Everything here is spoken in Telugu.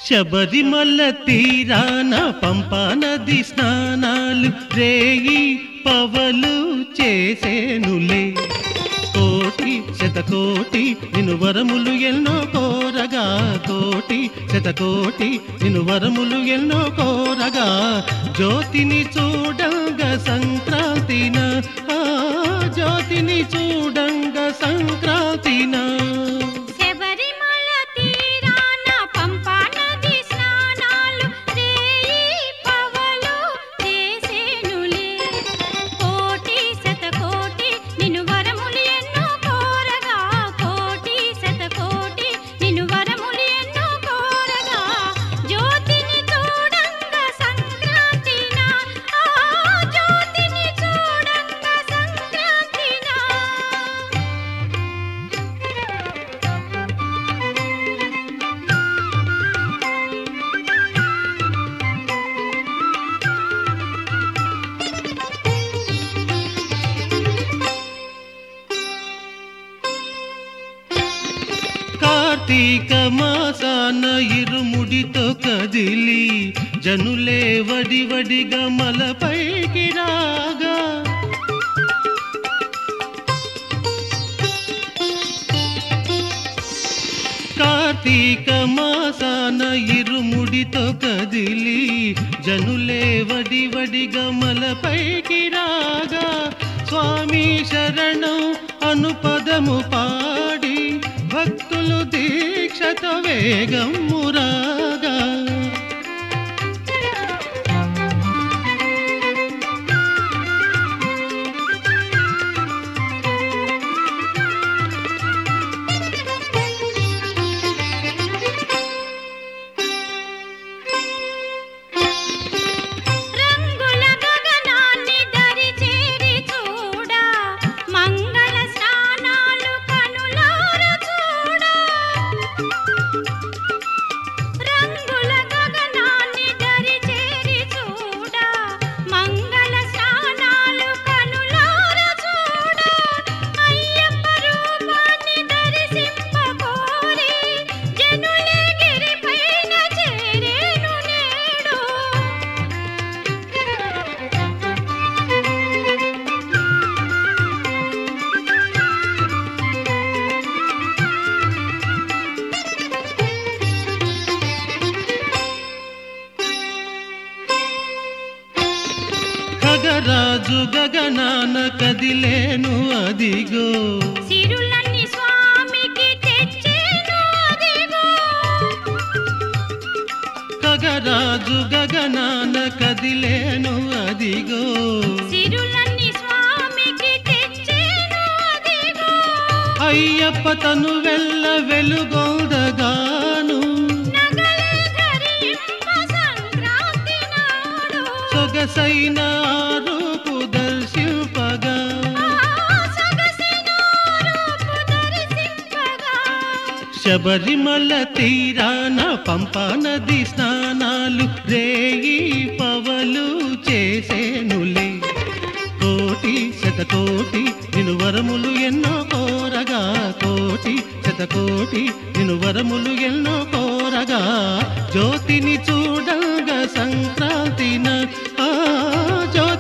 శబరిమల తీరాన పంపా నది స్నానాలు రేయి పవలు చేసేనులే కోటి శతకోటి నిన్ను వరములు ఎన్నో కోరగా కోటి శతకోటి నిన్ను వరములు ఎన్నో కోరగా జ్యోతిని చూడంగ సంక్రాంతిన ఆ జ్యోతిని చూడంగ సంక్రాంతిన శబరిమల తీరాన పంపా నది స్నానాలు రేయి పవలు చేసేనులే కోటి శతకోటి నిన్ను వరములు ఎన్నో కోరగా కోటి శతకోటి నిన్ను వరములు ఎన్నో కోరగా జ్యోతిని చూడంగ సంక్రాంతిన ఆ జ్యోతిని చూడంగ సంక్రాంతిన కార్తీక మాసాన ఇరుముడితో కదిలి జనులే వడి వడిగా మలపైకి రాగా కార్తీక మాసాన ఇరుముడితో కదిలి జనులే వడి వడిగా మలపైకి రాగా స్వామి శరణం అనుపదము పాడి భక్తులు దీక్షతో వేగం మురాగా రంగుల గగనాన్ని దరి చేరి చూడ మంగళ స్నానాలు కనులార చూడ రంగుల గగనాన్ని దరి చేరి చూడ మంగళ స్నానాలు కనులార చూడ అయ్యప్ప రూపాన్ని దర్శింపకోరి జనులే గిరిపైన చేరేను నేడు ఖగరాజు గగనాన కదిలేను అదిగో సిరులన్నీ స్వామికి తెచ్చేను అదిగో ఖగరాజు గగనాన కదిలేను అదిగో సిరులన్నీ స్వామికి తెచ్చేను అదిగో అయ్యప్ప తను వెళ్ళ వెలుగొందగాను నగలే ధరింప సంక్రాంతి నాడు సొగసైన రూపు దర్శింపగా ఆ సొగసిన రూపు దర్శింపగా శబరిమల తీరాన పంపా నది స్నానాలు రేయి పవలు చేసేనులే కోటి శతకోటి నిను వరములు ఎన్నో కోరగా కోటి శతకోటి నిను వరములు ఎన్నో కోరగా జ్యోతిని చూడంగా సంక్రాంతిన ఆ జ్యోతి